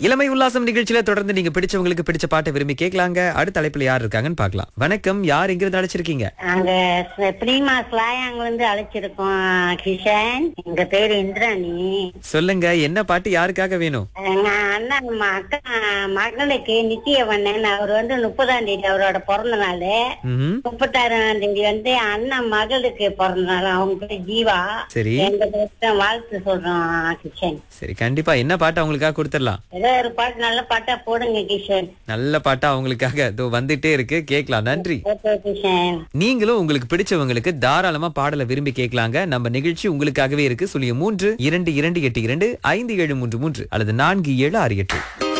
இளமை உல்லாசம் நிகழ்ச்சியில தொடர்ந்து நீங்க பிடிச்சவங்களுக்கு பிடிச்ச பாட்டை விரும்பி கேட்கலாங்க அடுத்த தலைப்புல யார் இருக்காங்கன்னு பார்க்கலாம் வணக்கம் யார் எங்கிருந்து அழைச்சிருக்கீங்க நாங்க பிரீமா ஸ்லாயாங்க வந்து அழைச்சிருக்கோம் கிஷன் எங்க பேரு இந்திராணி சொல்லுங்க என்ன பாட்டு யாருக்காக வேணும் எங்க அண்ணன் ம- அக்கா மகளுக்கு நித்தியவண்ணன் அவர் வந்து முப்பதாம் தேதி அவரோட பிறந்த நாள் ம்ஹும். முப்பத்தாறாம் தேதி வந்து அண்ணன் மகளுக்கு பிறந்த நாள் அவங்க பேர் ஜீவா சரி எங்க பேர்த்த வாழ்த்து சொல்றோம் கிஷன் சரி கண்டிப்பா என்ன பாட்டு அவங்களுக்காக கொடுத்துடலாம் ஏதோ ஒரு பாட்டு நல்ல பாட்டா போடுங்க கிஷன் நல்ல பாட்டா அவங்களுக்காக இதோ வந்துட்டே இருக்கு கேட்கலாம் நன்றி ஓகே கிஷன் நீங்களும் உங்களுக்கு பிடிச்சவங்களுக்கு தாராளமா பாடலை விரும்பி கேட்கலாங்க நம்ம நிகழ்ச்சி உங்களுக்காகவே இருக்கு சொல்லிய மூன்று இரண்டு இரண்டு எட்டு இரண்டு ஐந்து ஏழு மூன்று மூன்று அல்லது நான்கு ஏழு ஆறு எட்டு